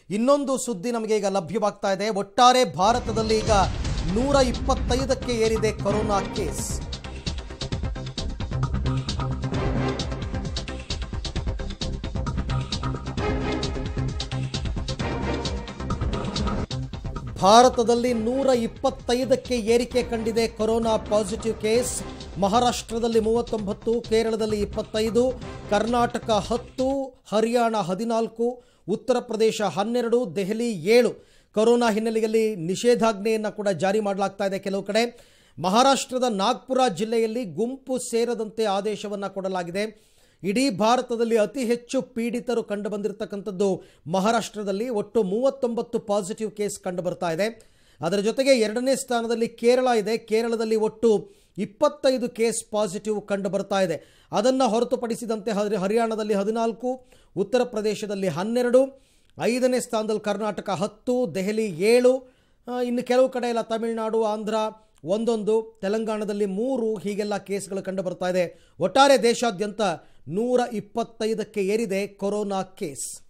ಇನ್ನೊಂದು ಸುದ್ದಿ ನಮಗೆ ಈಗ ಲಭ್ಯವಾಗ್ತಾ ಇದೆ ಒಟ್ಟಾರೆ ಭಾರತದಲ್ಲಿ ಈಗ ನೂರ ಇಪ್ಪತ್ತೈದಕ್ಕೆ ಏರಿದೆ ಕೊರೋನಾ ಕೇಸ್ ಭಾರತದಲ್ಲಿ ನೂರ ಇಪ್ಪತ್ತೈದಕ್ಕೆ ಏರಿಕೆ ಕಂಡಿದೆ ಕೊರೋನಾ ಪಾಸಿಟಿವ್ ಕೇಸ್ ಮಹಾರಾಷ್ಟ್ರದಲ್ಲಿ ಮೂವತ್ತೊಂಬತ್ತು ಕೇರಳದಲ್ಲಿ ಇಪ್ಪತ್ತೈದು ಕರ್ನಾಟಕ ಹತ್ತು ಹರಿಯಾಣ ಹದಿನಾಲ್ಕು ಉತ್ತರ ಪ್ರದೇಶ ಹನ್ನೆರಡು ದೆಹಲಿ ಏಳು ಕೊರೋನಾ ಹಿನ್ನೆಲೆಯಲ್ಲಿ ನಿಷೇಧಾಜ್ಞೆಯನ್ನು ಕೂಡ ಜಾರಿ ಮಾಡಲಾಗ್ತಾ ಇದೆ ಕೆಲವು ಕಡೆ ಮಹಾರಾಷ್ಟ್ರದ ನಾಗ್ಪುರ ಜಿಲ್ಲೆಯಲ್ಲಿ ಗುಂಪು ಸೇರದಂತೆ ಆದೇಶವನ್ನು ಕೊಡಲಾಗಿದೆ ಇಡೀ ಭಾರತದಲ್ಲಿ ಅತಿ ಹೆಚ್ಚು ಪೀಡಿತರು ಕಂಡು ಬಂದಿರತಕ್ಕಂಥದ್ದು ಮಹಾರಾಷ್ಟ್ರದಲ್ಲಿ ಒಟ್ಟು ಮೂವತ್ತೊಂಬತ್ತು ಪಾಸಿಟಿವ್ ಕೇಸ್ ಕಂಡು ಬರ್ತಾ ಇದೆ ಅದರ ಜೊತೆಗೆ ಎರಡನೇ ಸ್ಥಾನದಲ್ಲಿ ಕೇರಳ ಇದೆ ಕೇರಳದಲ್ಲಿ ಒಟ್ಟು ಇಪ್ಪತ್ತೈದು ಕೇಸ್ ಪಾಸಿಟಿವ್ ಕಂಡು ಬರ್ತಾ ಇದೆ ಅದನ್ನು ಹೊರತುಪಡಿಸಿದಂತೆ ಹರಿ ಹರಿಯಾಣದಲ್ಲಿ ಹದಿನಾಲ್ಕು ಉತ್ತರ ಪ್ರದೇಶದಲ್ಲಿ ಹನ್ನೆರಡು ಐದನೇ ಸ್ಥಾನದಲ್ಲಿ ಕರ್ನಾಟಕ ಹತ್ತು ದೆಹಲಿ ಏಳು ಆ, ಇನ್ನು ಕೆಲವು ಕಡೆ ಎಲ್ಲ ತಮಿಳುನಾಡು ಆಂಧ್ರ ಒಂದೊಂದು ತೆಲಂಗಾಣದಲ್ಲಿ ಮೂರು ಹೀಗೆಲ್ಲ ಕೇಸ್ಗಳು ಕಂಡು ಬರ್ತಾ ಇದೆ ಒಟ್ಟಾರೆ ದೇಶಾದ್ಯಂತ ನೂರ ಇಪ್ಪತ್ತೈದಕ್ಕೆ ಏರಿದೆ ಕೊರೋನಾ ಕೇಸ್